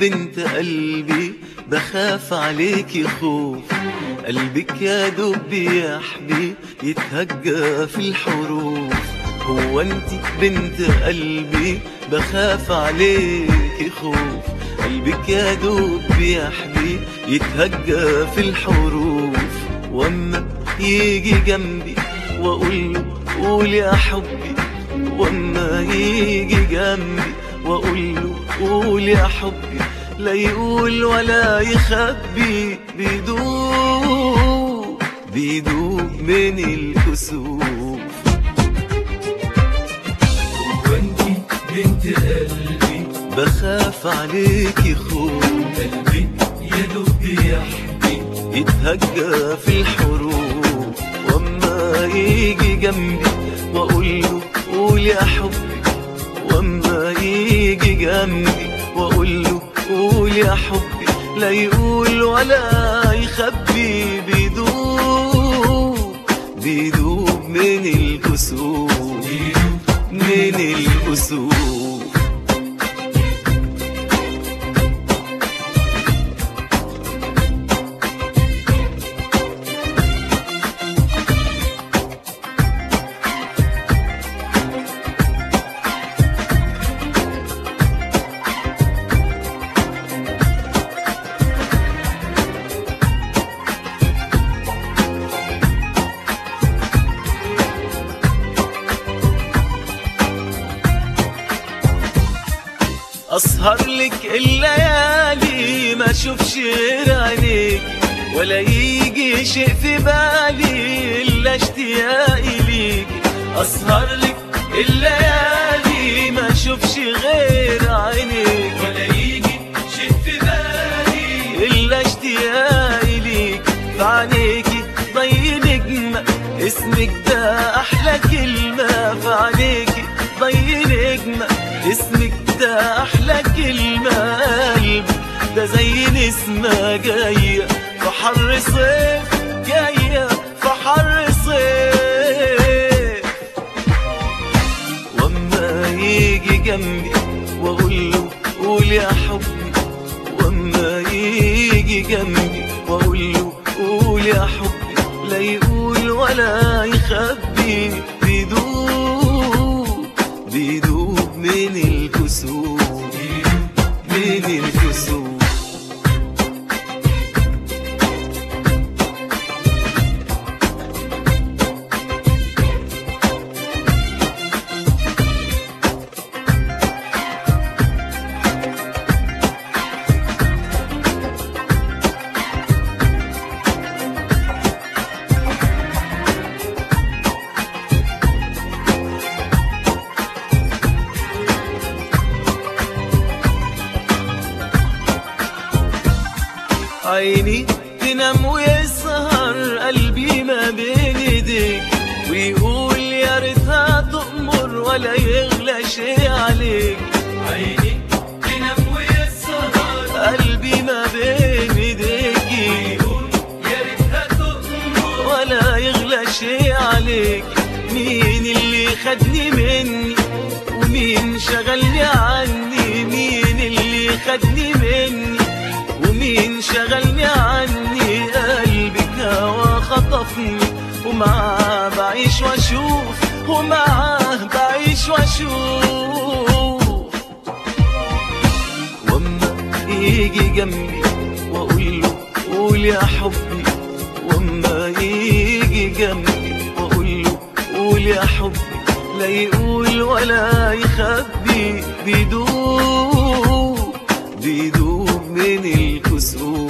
بنت قلبي بخاف عليكي خوف قلبك يا دوب بيحبي يتهجى في الحروف هو انت بنت قلبي بخاف عليكي خوف قلبك يا دوب بيحبي يتهجى في الحروف واما يجي جنبي واقول له قول يا حبي واما يجي جنبي واقول له قول يا حبي لا يقول ولا يخبي بيدوب بيدوب من الكسوف وانتي بنت قلبي بخاف عليكي خوف قلبي يا دوب بيحبي يتهجى في الحروف واما يجي جنبي واقول له قول يا حبي واما يجي جنبي واقول له قول يا حبي لا يقول ولا يخبي بيدوب بيدوب من الكسوف من الكسوف اسهر لك الليالي ما اشوفش غير عينيك ولا يجي شيء في بالي الا اشتياقي ليك اسهر لك الليالي ما اشوفش غير عينيك ولا يجي شيء في بالي الا اشتياقي ليك في عينيكي ضي نجمة اسمك ده احلى كلمة في عينيكي ضي نجمة اسمك ده احلى كلمة قلبي ده زي نسمة جاية في حر صيف جاية في حر صيف واما يجي جنبي واقول له قول يا حبي واما يجي جنبي واقول له قول يا حبي لا يقول ولا يخبي بيدوب بيدوب من الكسوف من الكسوف عيني تنام ويسهر قلبي ما بين ايديك ويقول يا ريتها تأمر ولا يغلى شي عليك عيني تنام ويسهر قلبي ما بين ايديكي يقول يا ريتها تؤمر ولا يغلى شي عليك مين اللي خدني مني ومين شغلني عني مين اللي خدني مني ومين شغلني عني قلبك هوا خطفني ومعاه بعيش واشوف ومعاه بعيش واشوف واما يجي جنبي واقول له قول يا حبي واما يجي جنبي واقول له قول يا حبي لا يقول ولا يخبي بيدوب بيدوب من الكسوف